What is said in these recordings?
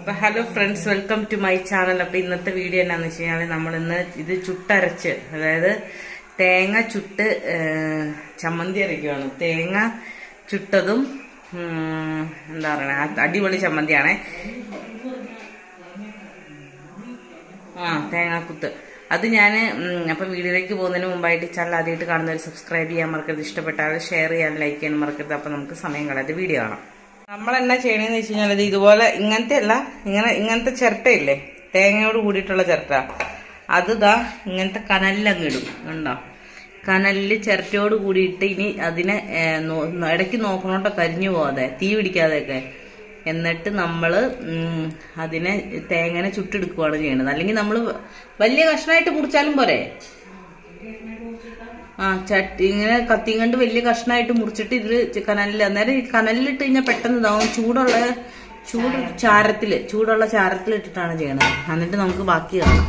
അപ്പൊ hello friends welcome to my channel അപ്പൊ ഇന്നത്തെ വീഡിയോ എന്നാന്ന് വെച്ച് കഴിഞ്ഞാൽ നമ്മൾ ഇന്ന് ഇത് ചുട്ടരച്ച് അതായത് തേങ്ങ ചുട്ട് ഏഹ്, ചമ്മന്തി അരയ്ക്കുവാണ് തേങ്ങ ചുട്ടതും ഉം, എന്താ പറയണേ അടിപൊളി ചമ്മന്തിയാണേ ആ തേങ്ങാക്കുത്ത് അത് ഞാൻ അപ്പം വീഡിയോയിലേക്ക് പോകുന്നതിന് മുമ്പായിട്ട് ചാനൽ ആദ്യമായിട്ട് കാണുന്നവർ സബ്സ്ക്രൈബ് ചെയ്യാൻ മറക്കരുത് ഇഷ്ടപ്പെട്ടാൽ ഷെയർ ചെയ്യാൻ ലൈക്ക് ചെയ്യാൻ മറക്കരുത് അപ്പം നമുക്ക് സമയം കളയാതെ വീഡിയോ കാണാം നമ്മൾ എന്നാ ചെയ്യണമെന്ന് വെച്ച് കഴിഞ്ഞാൽ ഇത് ഇതുപോലെ ഇങ്ങനത്തെ അല്ല ഇങ്ങനെ ഇങ്ങനത്തെ ചിരട്ടയില്ലേ തേങ്ങയോട് കൂടിയിട്ടുള്ള ചിരട്ട അത് ദാ ഇങ്ങനത്തെ കനലിലങ്ങ് ഇടും കണ്ടോ കനലിൽ ചിരട്ടയോട് കൂടിയിട്ട് ഇനി അതിനെ ഏ, നോ- ഇടയ്ക്ക് നോക്കണോട്ടോ കരിഞ്ഞു പോവാതെ തീ പിടിക്കാതെയൊക്കെ എന്നിട്ട് നമ്മൾ അതിനെ തേങ്ങനെ ചുട്ടെടുക്കുകയാണ് ചെയ്യണത് അല്ലെങ്കിൽ നമ്മൾ വലിയ കഷ്ണമായിട്ട് മുറിച്ചാലും പോരെ ആ ചട്ടി ഇങ്ങനെ കത്തിയും കണ്ട് വലിയ കഷ്ണമായിട്ട് മുറിച്ചിട്ട് ഇതില് ചി- കനലിൽ അന്നേരം ഈ കനലിലിട്ട് കഴിഞ്ഞാൽ പെട്ടെന്ന് ഇതാവും ചൂടുള്ള ചൂട് ചാരത്തില് ചൂടുള്ള ചാരത്തിൽ ഇട്ടിട്ടാണ് ചെയ്യണത് എന്നിട്ട് നമുക്ക് ബാക്കി കാണാം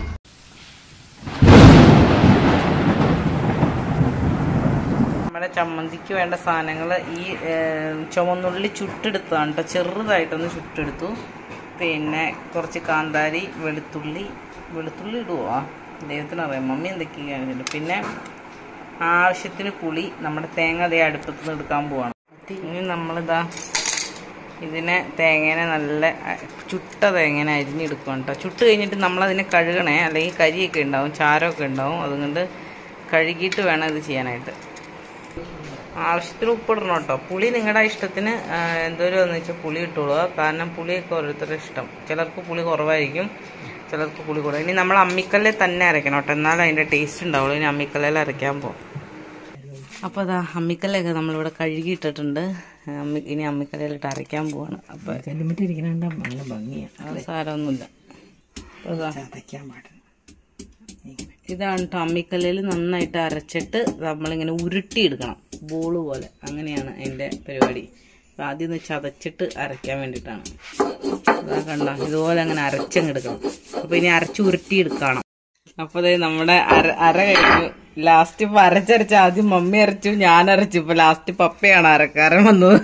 നമ്മുടെ ചമ്മന്തിക്ക് വേണ്ട സാധനങ്ങൾ ഈ ഏം, ചുവന്നുള്ളി ചുട്ടെടുത്തതാണ് കേട്ടോ ചെറുതായിട്ടൊന്ന് ചുട്ടെടുത്തു പിന്നെ കുറച്ച് കാന്താരി വെളുത്തുള്ളി വെളുത്തുള്ളി ഇടുവോ ആ ദൈവത്തിനറിയാം മമ്മി എന്തൊക്കെയാണ് പിന്നെ ആവശ്യത്തിന് പുളി നമ്മുടെ തേങ്ങ അതേ അടുപ്പത്ത് നിന്ന് എടുക്കാൻ പോവാണ് ഇനി നമ്മളിതാ ഇതിനെ തേങ്ങേനെ നല്ല അ- ചുട്ട തേങ്ങേനെ അരിഞ്ഞെടുക്കണം കേട്ടോ ചുട്ട് കഴിഞ്ഞിട്ട് നമ്മളതിനെ കഴുകണേ അല്ലെങ്കിൽ കരിയൊക്കെ ഉണ്ടാവും ചാരമൊക്കെ ഉണ്ടാവും അതുകൊണ്ട് കഴുകിയിട്ട് വേണം ഇത് ചെയ്യാനായിട്ട് ആവശ്യത്തിന് ഉപ്പിടണം കേട്ടോ പുളി നിങ്ങളുടെ ഇഷ്ടത്തിന് ആ, എന്തോരം എന്ന് വെച്ചാൽ പുളി ഇട്ടോളുക കാരണം പുളിയൊക്കെ ഓരോരുത്തരുടെ ഇഷ്ടം ചിലർക്ക് പുളി കുറവായിരിക്കും ചിലർക്ക് പുളി കൂടുതൽ ഇനി നമ്മൾ അമ്മിക്കല്ലിൽ തന്നെ അരയ്ക്കണം കേട്ടോ എന്നാലും അതിൻ്റെ ടേസ്റ്റ് ഉണ്ടാവുള്ളൂ ഇനി അമ്മിക്കല്ലിൽ അരയ്ക്കാൻ പോകും അപ്പോൾ അതാ അമ്മിക്കല്ലൊക്കെ നമ്മളിവിടെ കഴുകിയിട്ടിട്ടുണ്ട് അമ്മി ഇനി അമ്മിക്കല്ലിലിട്ട് അരയ്ക്കാൻ പോവാണ് അപ്പോൾ കല്ലുമിട്ടിരിക്കണ നല്ല ഭംഗിയാണ് അത് സാരമൊന്നുമില്ല അപ്പോൾ അതാ ചതയ്ക്കാൻ പാടില്ല ഇതാണ് കേട്ടോ അമ്മിക്കല്ലിൽ നന്നായിട്ട് അരച്ചിട്ട് നമ്മളിങ്ങനെ ഉരുട്ടിയെടുക്കണം ബോള് പോലെ അങ്ങനെയാണ് അതിൻ്റെ പരിപാടി അപ്പോൾ ആദ്യം ഒന്ന് ചതച്ചിട്ട് അരയ്ക്കാൻ വേണ്ടിയിട്ടാണ് അതാ കണ്ട ഇതുപോലെ അങ്ങനെ അരച്ചങ്ങെടുക്കണം അപ്പോൾ ഇനി അരച്ച് ഉരുട്ടിയെടുക്കണം അപ്പോൾ ദേ നമ്മുടെ അര അര കഴിഞ്ഞു ലാസ്റ്റ് ഇപ്പൊ അരച്ചരച്ച് ആദ്യം മമ്മി അരച്ചു ഞാൻ അരച്ചു ഇപ്പൊ ലാസ്റ്റ് പപ്പയാണ് അരക്കാരൻ വന്നത്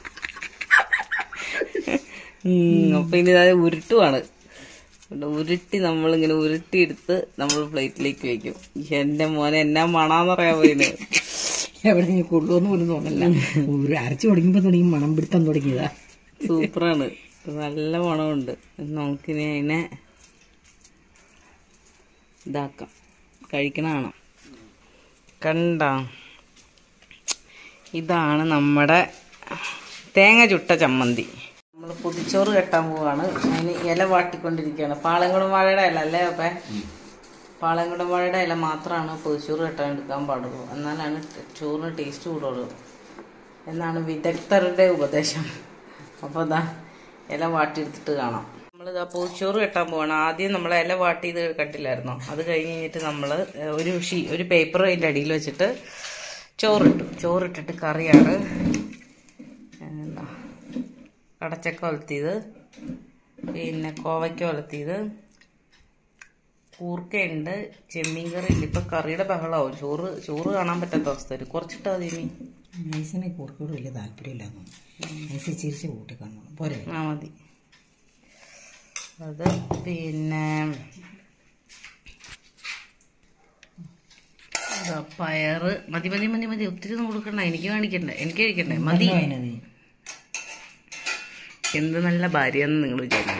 ഉം, അപ്പൊ ഇനി അത് ഉരുട്ടുവാണ് ഇവിടെ ഉരുട്ടി നമ്മളിങ്ങനെ ഉരുട്ടിയെടുത്ത് നമ്മൾ പ്ലേറ്റിലേക്ക് വെക്കും എന്റെ മോനെ എന്നാ മണാന്നറിയാൻ പോയിന് എവിടെ നീ കൊള്ളുമെന്ന് പോലും തോന്നില്ല ഒരു അരച്ചു തുടങ്ങിയപ്പോ തുടങ്ങി മണം പിടുത്തം തുടങ്ങിയതാ സൂപ്പറാണ് നല്ല മണമുണ്ട് നമുക്കിനി അതിനെ ഇതാക്കാം കഴിക്കണതാണ് കണ്ട ഇതാണ് നമ്മുടെ തേങ്ങ ചുട്ട ചമ്മന്തി നമ്മൾ പൊതിച്ചോറ് കെട്ടാൻ പോവാണ് അതിന് ഇല വാട്ടിക്കൊണ്ടിരിക്കുകയാണ് പാളയംകുളം വാഴയുടെ ഇല അല്ലേ അപ്പേ പാളയംകുളം വാഴയുടെ ഇല മാത്രമാണ് പൊതിച്ചോറ് കെട്ടാൻ എടുക്കാൻ പാടുള്ളൂ എന്നാലാണ് ചോറിന് ടേസ്റ്റ് കൂടുള്ളൂ എന്നാണ് വിദഗ്ധരുടെ ഉപദേശം അപ്പോൾ ഇതാ ഇല വാട്ടിയെടുത്തിട്ട് കാണാം നമ്മളിതാ പൂച്ചോറ് കെട്ടാൻ പോവാണ് ആദ്യം നമ്മൾ ഇല വാട്ടി ഇത് കട്ടില്ലായിരുന്നോ അത് കഴിഞ്ഞ് കഴിഞ്ഞിട്ട് നമ്മൾ ഒരു ഷീ ഒരു പേപ്പർ അതിൻ്റെ അടിയിൽ വെച്ചിട്ട് ചോറിട്ടു ചോറിട്ടിട്ട് കറിയാണ് എന്താ കടച്ചക്ക ഒലത്തിയത് പിന്നെ കോവയ്ക്ക ഒലത്തിയത് കൂർക്കയുണ്ട് ചെമ്മീൻ കറി ഉണ്ട് ഇപ്പൊ കറിയുടെ ബഹളാവും ചോറ് ചോറ് കാണാൻ പറ്റാത്ത അവസ്ഥ വരും കുറച്ചിട്ടാ മതി ഇനി നൈസിനെ കൂർക്കോട് വലിയ താല്പര്യമില്ലാന്ന് നൈസ് ചിരിച്ച് കൂട്ടി കാണണം പോരെ ആ മതി അത് പിന്നെ ഇതാ പയറ് മതി മതി മതി മതി ഒത്തിരി ഒന്നും കൊടുക്കണ്ട എനിക്ക് കാണിക്കണ്ടേ എനിക്ക് കഴിക്കണ്ടേ മതി അതിനത് എന്ത് നല്ല ഭാര്യ എന്ന് നിങ്ങൾ വിചാരിക്കും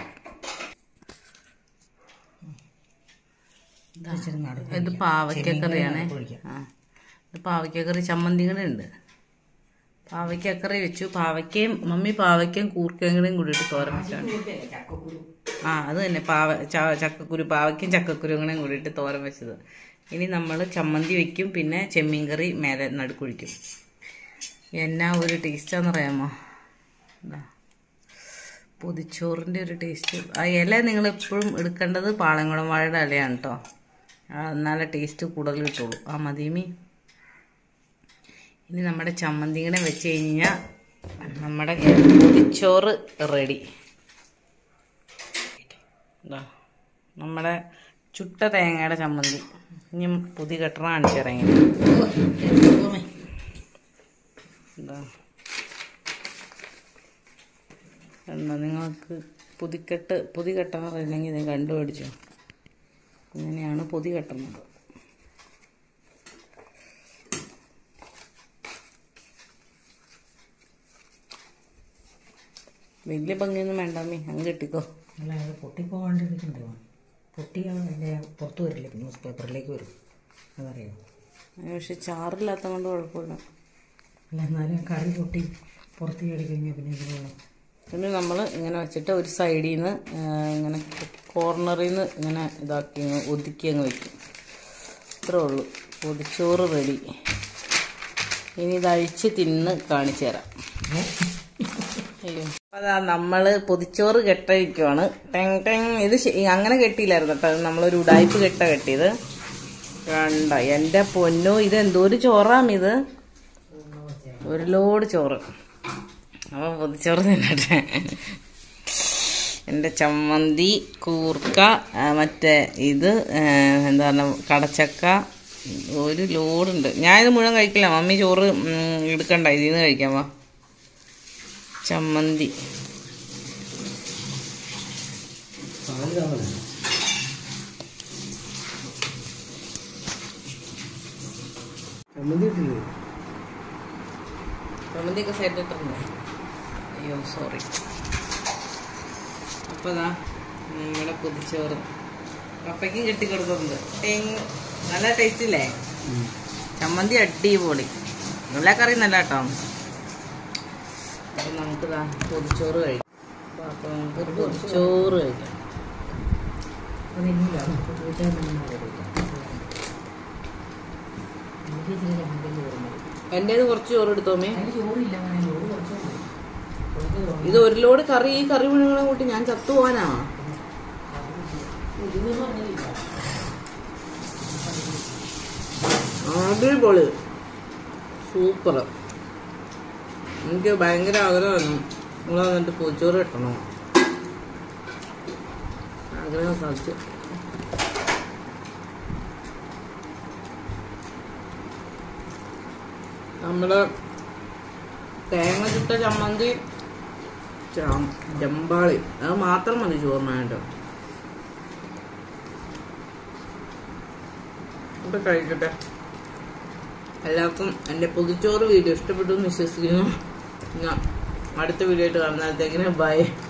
ഇച്ചിരി നടുക്ക് ഇത് പാവയ്ക്കക്കറിയാണേ ആ ഇത് പാവയ്ക്കക്കറി ചമ്മന്തി കൂടെ ഉണ്ട് പാവയ്ക്കക്കറി വെച്ചു പാവയ്ക്കയും മമ്മി പാവയ്ക്കയും കൂർക്കയും കൂടെയും കൂടിയിട്ട് തോരൻ വെച്ചാണ് ആ അത് തന്നെ പാവ ച- ചക്കക്കുരു പാവയ്ക്കും ചക്കക്കുരും കൂടെയും കൂടിയിട്ട് തോരൻ വെച്ചത് ഇനി നമ്മൾ ചമ്മന്തി വെക്കും പിന്നെ ചെമ്മീൻ കറി മേലെ നടുക്കുഴിക്കും എന്നാ ഒരു ടേസ്റ്റാന്നറിയാമോ എന്താ പൊതിച്ചോറിൻ്റെ ഒരു ടേസ്റ്റ് ആ ഇല നിങ്ങൾ എപ്പോഴും എടുക്കേണ്ടത് പാളയംകുളം വാഴയുടെ ഇലയാണ് കേട്ടോ എന്നാലേ ടേസ്റ്റ് കൂടുതൽ കിട്ടുള്ളൂ ആ മതിമി ഇനി നമ്മുടെ ചമ്മന്തി കൂടെ വെച്ച് കഴിഞ്ഞാൽ നമ്മുടെ പൊതിച്ചോറ് റെഡി ഇതാ നമ്മുടെ ചുട്ട തേങ്ങയുടെ ചമ്മന്തി ഇനി പുതി കെട്ടണ കാണിച്ചിറങ്ങി എന്താ എന്നാ നിങ്ങൾക്ക് പുതിക്കെട്ട് പൊതി കെട്ടാറില്ലെങ്കിൽ ഇത് കണ്ടുപിടിച്ചു ഇങ്ങനെയാണ് പൊതി കെട്ടുന്നത് വലിയ ഭംഗിയൊന്നും വേണ്ടാമേ അങ്ങ് കെട്ടിക്കോ അല്ല അത് പൊട്ടിപ്പോകാണ്ടിരിക്കണ്ടോ പൊട്ടി അതിൻ്റെ പുറത്ത് വരില്ല ന്യൂസ് പേപ്പറിലേക്ക് വരും അതറിയോ അതിന് പക്ഷെ ചാറില്ലാത്ത കൊണ്ട് കുഴപ്പമില്ല അല്ല എന്നാലും കറി പൊട്ടി പുറത്ത് കയറി കഴിഞ്ഞാൽ പിന്നെ ഇതിനുള്ള പിന്നെ നമ്മൾ ഇങ്ങനെ വെച്ചിട്ട് ഒരു സൈഡിൽ നിന്ന് ഇങ്ങനെ കോർണറിൽ നിന്ന് ഇങ്ങനെ ഇതാക്കി അങ്ങ് ഒതുക്കി അങ്ങ് വെക്കും ഇത്രേ ഉള്ളൂ പൊതിച്ചോറ് റെഡി ഇനി ഇത് അഴിച്ച് തിന്ന് കാണിച്ചു തരാം അയ്യോ അതാ നമ്മള് പൊതിച്ചോറ് കെട്ടഴിക്കുവാണ് ടെങ് ടെങ് ഇത് ശ- അങ്ങനെ കെട്ടിയില്ലായിരുന്നു കേട്ടോ ഇത് നമ്മളൊരു ഉടായ്പ് കെട്ട കെട്ടിയത് കണ്ട എന്റെ പൊന്നോ ഇത് എന്തോ ഒരു ചോറാം ഇത് ഒരു ലോഡ് ചോറ് അപ്പൊ പൊതിച്ചോറ് തിന്നട്ടെ എൻ്റെ ചമ്മന്തി കൂർക്ക ആ, മറ്റേ ഇത് ആ, എന്താ പറയുക കടച്ചക്ക ഒരു ലോഡുണ്ട് ഞാനിത് മുഴുവൻ കഴിക്കില്ല മമ്മി ചോറ് ഉം, എടുക്കണ്ട ഇതിൽ നിന്ന് കഴിക്കാം വാ ചമ്മന്തി ചമ്മന്തിയൊക്കെ സൈഡ് ഇട്ടിരുന്നു അയ്യോ സോറി അപ്പോൾ ഇതാ നമ്മുടെ പൊതിച്ചോറ് പപ്പയ്ക്കും കെട്ടിക്കൊടുക്കുന്നുണ്ട് ടേങ് നല്ല ടേസ്റ്റ് ഇല്ലേ ചമ്മന്തി അടിപൊളി എല്ലാ കറിയും നല്ല കേട്ടോ അപ്പം നമുക്ക് ഇതാ പൊതിച്ചോറ് കഴിക്കാം അപ്പോൾ നമുക്ക് പൊതിച്ചോറ് കഴിക്കാം അതില്ല ചോദിച്ചാൽ എനിക്ക് ഇച്ചിരി ചമ്മന്തി വരുന്നത് എൻ്റേത് കുറച്ച് ചോറ് എടുത്തോമേ അതിന് ചോറില്ല മോനെ ചോറ് കുറച്ചേ ഉള്ളൂ കുറച്ച് തോന്നി ഇത് ഒരു ലോഡ് കറി ഈ കറി മുഴുവൻ കൂട്ടി ഞാൻ ചത്തു പോവാനാ ഇതൊന്നും പറഞ്ഞില്ല അടിപൊളി സൂപ്പർ എനിക്ക് ഭയങ്കര ആഗ്രഹമായിരുന്നു നിങ്ങൾ വന്നിട്ട് പൂച്ചോറ് കിട്ടണോ ആഗ്രഹം സാധിച്ചു നമ്മുടെ തേങ്ങ ചുട്ട ചമ്മന്തി ചാം- ജമ്പാളി അത് മാത്രം മതി ചോറിനായിട്ട് ഇപ്പൊ കഴിക്കട്ടെ എല്ലാവർക്കും എൻ്റെ പൊതിച്ചോറ് വീഡിയോ ഇഷ്ടപ്പെട്ടു എന്ന് വിശ്വസിക്കുന്നു ഞാൻ അടുത്ത വീഡിയോ ആയിട്ട് കാണുന്നതിന് ബൈ